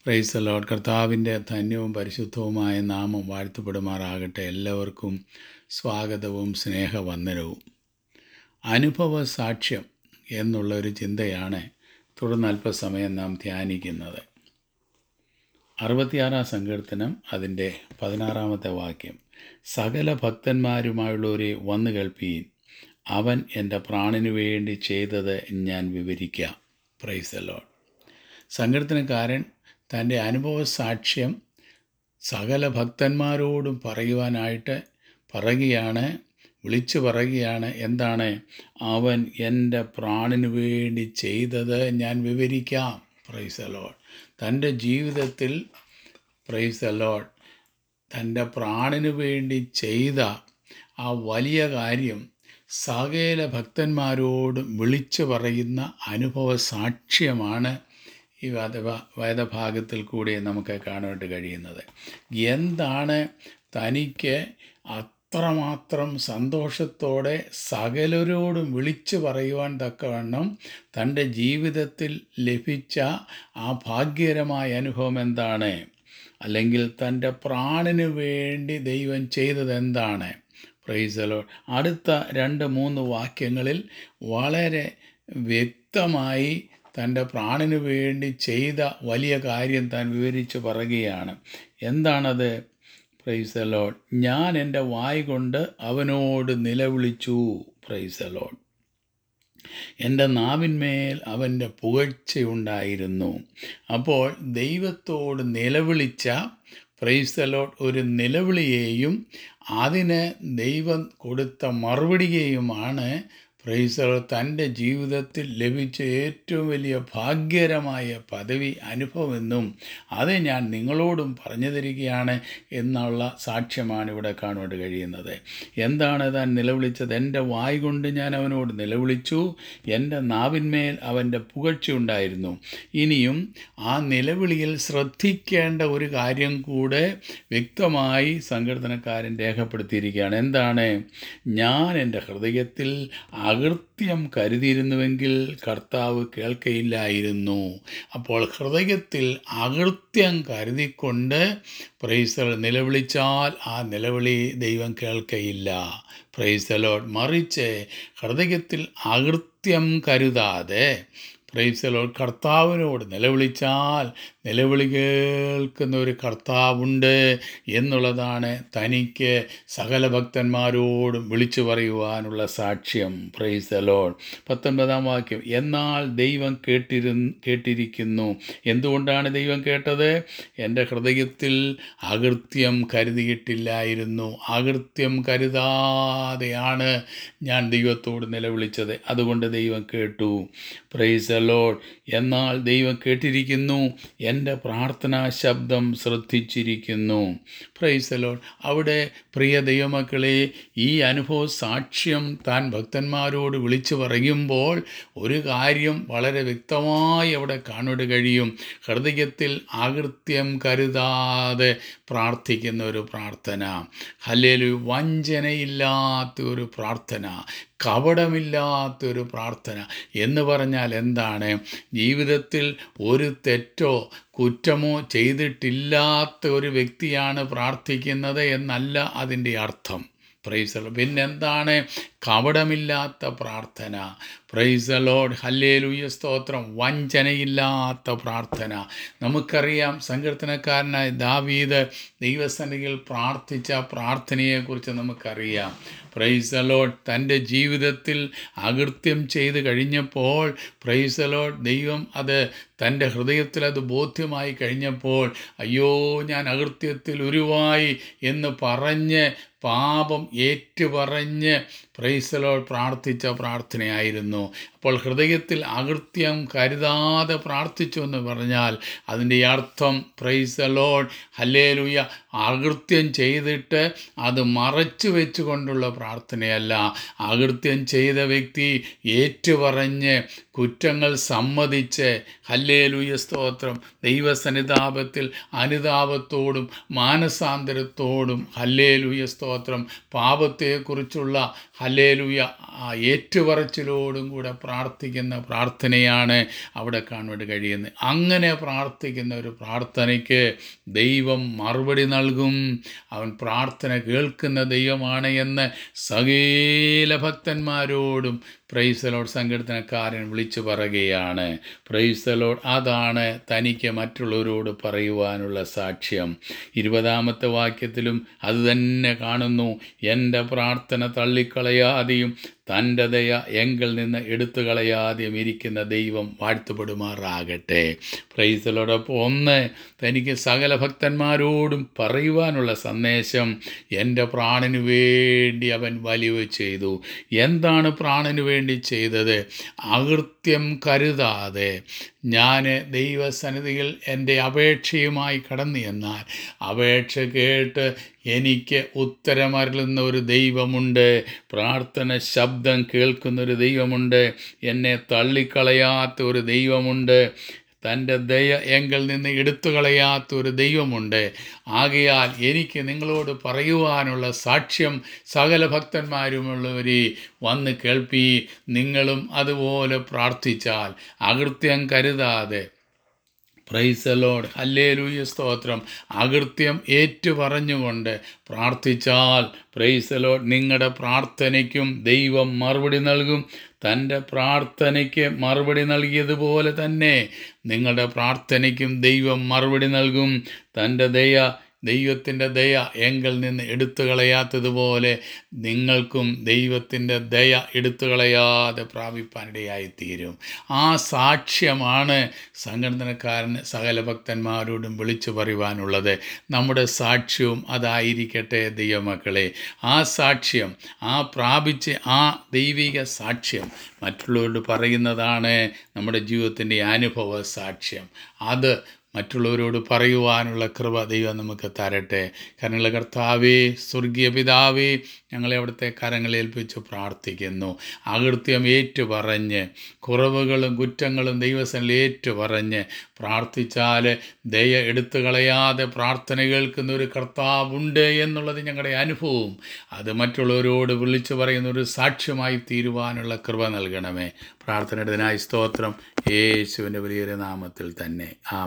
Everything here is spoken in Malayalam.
പ്രൈസ് ലോഡ് കർത്താവിൻ്റെ ധന്യവും പരിശുദ്ധവുമായ നാമം വാഴ്ത്തപ്പെടുമാറാകട്ടെ എല്ലാവർക്കും സ്വാഗതവും സ്നേഹവന്ദനവും അനുഭവ സാക്ഷ്യം എന്നുള്ള ഒരു ചിന്തയാണ് തുടർന്ന് അല്പസമയം നാം ധ്യാനിക്കുന്നത് അറുപത്തിയാറാം സങ്കീർത്തനം അതിൻ്റെ പതിനാറാമത്തെ വാക്യം സകല ഭക്തന്മാരുമായുള്ളവരെ വന്നു കേൾപ്പീൻ അവൻ എൻ്റെ പ്രാണനു വേണ്ടി ചെയ്തത് ഞാൻ വിവരിക്കാം പ്രൈസ് ലോഡ് സങ്കീർത്തനക്കാരൻ തൻ്റെ അനുഭവ സാക്ഷ്യം സകല ഭക്തന്മാരോടും പറയുവാനായിട്ട് പറയുകയാണ് വിളിച്ചു പറയുകയാണ് എന്താണ് അവൻ എൻ്റെ പ്രാണനു വേണ്ടി ചെയ്തത് ഞാൻ വിവരിക്കാം പ്രൈസ് അലോഡ് തൻ്റെ ജീവിതത്തിൽ പ്രൈസ് അലോഡ് തൻ്റെ പ്രാണനു വേണ്ടി ചെയ്ത ആ വലിയ കാര്യം സകല ഭക്തന്മാരോടും വിളിച്ചു പറയുന്ന അനുഭവ സാക്ഷ്യമാണ് ഈ വേദ വേദഭാഗത്തിൽ കൂടി നമുക്ക് കാണാനായിട്ട് കഴിയുന്നത് എന്താണ് തനിക്ക് അത്രമാത്രം സന്തോഷത്തോടെ സകലരോടും വിളിച്ചു പറയുവാൻ തക്കവണ്ണം തൻ്റെ ജീവിതത്തിൽ ലഭിച്ച ആ ഭാഗ്യകരമായ അനുഭവം എന്താണ് അല്ലെങ്കിൽ തൻ്റെ പ്രാണന് വേണ്ടി ദൈവം ചെയ്തത് എന്താണ് പ്രൈസലോ അടുത്ത രണ്ട് മൂന്ന് വാക്യങ്ങളിൽ വളരെ വ്യക്തമായി തൻ്റെ പ്രാണന് വേണ്ടി ചെയ്ത വലിയ കാര്യം താൻ വിവരിച്ച് പറയുകയാണ് എന്താണത് പ്രൈസ് അലോഡ് ഞാൻ എൻ്റെ വായ് കൊണ്ട് അവനോട് നിലവിളിച്ചു പ്രൈസ് അലോഡ് എൻ്റെ നാവിന്മേൽ അവൻ്റെ പുകഴ്ചയുണ്ടായിരുന്നു അപ്പോൾ ദൈവത്തോട് നിലവിളിച്ച പ്രൈസ് അലോഡ് ഒരു നിലവിളിയെയും അതിന് ദൈവം കൊടുത്ത മറുപടിയെയുമാണ് പ്രൈസർ തൻ്റെ ജീവിതത്തിൽ ലഭിച്ച ഏറ്റവും വലിയ ഭാഗ്യകരമായ പദവി അനുഭവമെന്നും അത് ഞാൻ നിങ്ങളോടും പറഞ്ഞു തരികയാണ് എന്നുള്ള സാക്ഷ്യമാണ് ഇവിടെ കാണുവാൻ കഴിയുന്നത് എന്താണ് താൻ നിലവിളിച്ചത് എൻ്റെ വായ് കൊണ്ട് ഞാൻ അവനോട് നിലവിളിച്ചു എൻ്റെ നാവിന്മേൽ അവൻ്റെ പുകഴ്ചയുണ്ടായിരുന്നു ഇനിയും ആ നിലവിളിയിൽ ശ്രദ്ധിക്കേണ്ട ഒരു കാര്യം കൂടെ വ്യക്തമായി സങ്കീർത്തനക്കാരൻ രേഖപ്പെടുത്തിയിരിക്കുകയാണ് എന്താണ് ഞാൻ എൻ്റെ ഹൃദയത്തിൽ അകൃത്യം കരുതിയിരുന്നുവെങ്കിൽ കർത്താവ് കേൾക്കയില്ലായിരുന്നു അപ്പോൾ ഹൃദയത്തിൽ അകൃത്യം കരുതിക്കൊണ്ട് പ്രൈസൽ നിലവിളിച്ചാൽ ആ നിലവിളി ദൈവം കേൾക്കയില്ല പ്രൈസലോട് മറിച്ച് ഹൃദയത്തിൽ അകൃത്യം കരുതാതെ പ്രൈസലോ കർത്താവിനോട് നിലവിളിച്ചാൽ നിലവിളി കേൾക്കുന്ന ഒരു കർത്താവുണ്ട് എന്നുള്ളതാണ് തനിക്ക് സകല ഭക്തന്മാരോടും വിളിച്ചു പറയുവാനുള്ള സാക്ഷ്യം പ്രൈസലോൺ പത്തൊൻപതാം വാക്യം എന്നാൽ ദൈവം കേട്ടിരു കേട്ടിരിക്കുന്നു എന്തുകൊണ്ടാണ് ദൈവം കേട്ടത് എൻ്റെ ഹൃദയത്തിൽ അകൃത്യം കരുതിയിട്ടില്ലായിരുന്നു അകൃത്യം കരുതാതെയാണ് ഞാൻ ദൈവത്തോട് നിലവിളിച്ചത് അതുകൊണ്ട് ദൈവം കേട്ടു പ്രൈസ് ലോഡ് എന്നാൽ ദൈവം കേട്ടിരിക്കുന്നു എൻ്റെ പ്രാർത്ഥനാ ശബ്ദം ശ്രദ്ധിച്ചിരിക്കുന്നു പ്രൈസ് ലോഡ് അവിടെ പ്രിയ ദൈവമക്കളെ ഈ അനുഭവ സാക്ഷ്യം താൻ ഭക്തന്മാരോട് വിളിച്ചു പറയുമ്പോൾ ഒരു കാര്യം വളരെ വ്യക്തമായി അവിടെ കാണുവാൻ കഴിയും ഹൃദയത്തിൽ ആകൃത്യം കരുതാതെ പ്രാർത്ഥിക്കുന്ന ഒരു പ്രാർത്ഥന അല്ലെങ്കിൽ വഞ്ചനയില്ലാത്ത ഒരു പ്രാർത്ഥന കപടമില്ലാത്തൊരു പ്രാർത്ഥന എന്ന് പറഞ്ഞാൽ എന്താണ് ജീവിതത്തിൽ ഒരു തെറ്റോ കുറ്റമോ ചെയ്തിട്ടില്ലാത്ത ഒരു വ്യക്തിയാണ് പ്രാർത്ഥിക്കുന്നത് എന്നല്ല അതിൻ്റെ അർത്ഥം പ്രൈസ് പിന്നെന്താണ് കപടമില്ലാത്ത പ്രാർത്ഥന പ്രൈസ് ലോഡ് ഹല്ലേലൂയ സ്തോത്രം വഞ്ചനയില്ലാത്ത പ്രാർത്ഥന നമുക്കറിയാം സങ്കീർത്തനക്കാരനായ ദാവീദ് ദൈവസന്നിധിയിൽ പ്രാർത്ഥിച്ച പ്രാർത്ഥനയെക്കുറിച്ച് നമുക്കറിയാം പ്രൈസ് ലോഡ് തൻ്റെ ജീവിതത്തിൽ അകൃത്യം ചെയ്ത് കഴിഞ്ഞപ്പോൾ പ്രൈസ് ലോഡ് ദൈവം അത് തൻ്റെ ഹൃദയത്തിൽ അത് ബോധ്യമായി കഴിഞ്ഞപ്പോൾ അയ്യോ ഞാൻ അകൃത്യത്തിൽ ഉരുവായി എന്ന് പറഞ്ഞ് പാപം ഏറ്റുപറഞ്ഞ് പ്രൈസലോ പ്രാർത്ഥിച്ച പ്രാർത്ഥനയായിരുന്നു അപ്പോൾ ഹൃദയത്തിൽ അകൃത്യം കരുതാതെ പ്രാർത്ഥിച്ചു എന്ന് പറഞ്ഞാൽ അതിൻ്റെ അർത്ഥം പ്രൈസലോഡ് ഹല്ലേലുയ അകൃത്യം ചെയ്തിട്ട് അത് മറച്ചു വെച്ചുകൊണ്ടുള്ള പ്രാർത്ഥനയല്ല അകൃത്യം ചെയ്ത വ്യക്തി ഏറ്റുപറഞ്ഞ് കുറ്റങ്ങൾ സമ്മതിച്ച് ഹല്ലേലൂയ സ്തോത്രം ദൈവസന്നിതാപത്തിൽ അനുതാപത്തോടും മാനസാന്തരത്തോടും ഹല്ലേലൂയ സ്തോത്രം പാപത്തെക്കുറിച്ചുള്ള ഹല്ലേലൂയ ആ ഏറ്റുപറച്ചിലോടും കൂടെ പ്രാർത്ഥന പ്രാർത്ഥിക്കുന്ന പ്രാർത്ഥനയാണ് അവിടെ കാണുവാൻ കഴിയുന്നത് അങ്ങനെ പ്രാർത്ഥിക്കുന്ന ഒരു പ്രാർത്ഥനയ്ക്ക് ദൈവം മറുപടി നൽകും അവൻ പ്രാർത്ഥന കേൾക്കുന്ന ദൈവമാണ് എന്ന് സകല ഭക്തന്മാരോടും പ്രൈസലോട് സങ്കീർത്തനക്കാരൻ വിളിച്ചു പറയുകയാണ് പ്രൈസലോട് അതാണ് തനിക്ക് മറ്റുള്ളവരോട് പറയുവാനുള്ള സാക്ഷ്യം ഇരുപതാമത്തെ വാക്യത്തിലും അത് തന്നെ കാണുന്നു എൻ്റെ പ്രാർത്ഥന തള്ളിക്കളയാതെയും തൻ്റെ ദയ എങ്കിൽ നിന്ന് എടുത്തു കളയാതെയും ഇരിക്കുന്ന ദൈവം വാഴ്ത്തപ്പെടുമാറാകട്ടെ പ്രൈസലോടൊപ്പം ഒന്ന് തനിക്ക് സകല ഭക്തന്മാരോടും പറയുവാനുള്ള സന്ദേശം എൻ്റെ പ്രാണനു വേണ്ടി അവൻ വലിവ് ചെയ്തു എന്താണ് പ്രാണനു വേണ്ടി ചെയ്തത് അകൃത്യം കരുതാതെ ഞാൻ ദൈവസന്നിധിയിൽ എൻ്റെ അപേക്ഷയുമായി കടന്നു എന്നാൽ അപേക്ഷ കേട്ട് എനിക്ക് ഉത്തരമരുളുന്ന ഒരു ദൈവമുണ്ട് പ്രാർത്ഥന ശബ്ദം കേൾക്കുന്ന ഒരു ദൈവമുണ്ട് എന്നെ തള്ളിക്കളയാത്ത ഒരു ദൈവമുണ്ട് തൻ്റെ ദയ എങ്കിൽ നിന്ന് എടുത്തു കളയാത്ത ഒരു ദൈവമുണ്ട് ആകയാൽ എനിക്ക് നിങ്ങളോട് പറയുവാനുള്ള സാക്ഷ്യം സകല ഭക്തന്മാരുമുള്ളവരെ വന്ന് കേൾപ്പി നിങ്ങളും അതുപോലെ പ്രാർത്ഥിച്ചാൽ അകൃത്യം കരുതാതെ പ്രൈസലോഡ് ഹല്ലേലൂയ സ്തോത്രം അകൃത്യം ഏറ്റു പറഞ്ഞുകൊണ്ട് പ്രാർത്ഥിച്ചാൽ പ്രൈസലോഡ് നിങ്ങളുടെ പ്രാർത്ഥനയ്ക്കും ദൈവം മറുപടി നൽകും തൻ്റെ പ്രാർത്ഥനയ്ക്ക് മറുപടി നൽകിയതുപോലെ തന്നെ നിങ്ങളുടെ പ്രാർത്ഥനയ്ക്കും ദൈവം മറുപടി നൽകും തൻ്റെ ദയ ദൈവത്തിൻ്റെ ദയ എങ്കിൽ നിന്ന് എടുത്തു കളയാത്തതുപോലെ നിങ്ങൾക്കും ദൈവത്തിൻ്റെ ദയ എടുത്തു കളയാതെ പ്രാപിപ്പാനിടയായിത്തീരും ആ സാക്ഷ്യമാണ് സംഘടനക്കാരന് സകല ഭക്തന്മാരോടും വിളിച്ചു പറയുവാനുള്ളത് നമ്മുടെ സാക്ഷ്യവും അതായിരിക്കട്ടെ ദൈവമക്കളെ ആ സാക്ഷ്യം ആ പ്രാപിച്ച് ആ ദൈവിക സാക്ഷ്യം മറ്റുള്ളവരോട് പറയുന്നതാണ് നമ്മുടെ ജീവിതത്തിൻ്റെ അനുഭവ സാക്ഷ്യം അത് മറ്റുള്ളവരോട് പറയുവാനുള്ള കൃപ ദൈവം നമുക്ക് തരട്ടെ കരങ്ങളെ കർത്താവേ സ്വർഗീയ പിതാവേ ഞങ്ങളെ അവിടുത്തെ കരങ്ങളേൽപ്പിച്ച് പ്രാർത്ഥിക്കുന്നു അകൃത്യം ഏറ്റുപറഞ്ഞ് കുറവുകളും കുറ്റങ്ങളും ദൈവസനിൽ ഏറ്റുപറഞ്ഞ് പ്രാർത്ഥിച്ചാൽ ദയ എടുത്തു കളയാതെ പ്രാർത്ഥന കേൾക്കുന്ന ഒരു കർത്താവുണ്ട് എന്നുള്ളത് ഞങ്ങളുടെ അനുഭവവും അത് മറ്റുള്ളവരോട് വിളിച്ചു പറയുന്ന ഒരു സാക്ഷ്യമായി തീരുവാനുള്ള കൃപ നൽകണമേ പ്രാർത്ഥനയുടേതിനായി സ്തോത്രം യേശുവിൻ്റെ വലിയൊരു നാമത്തിൽ തന്നെ ആ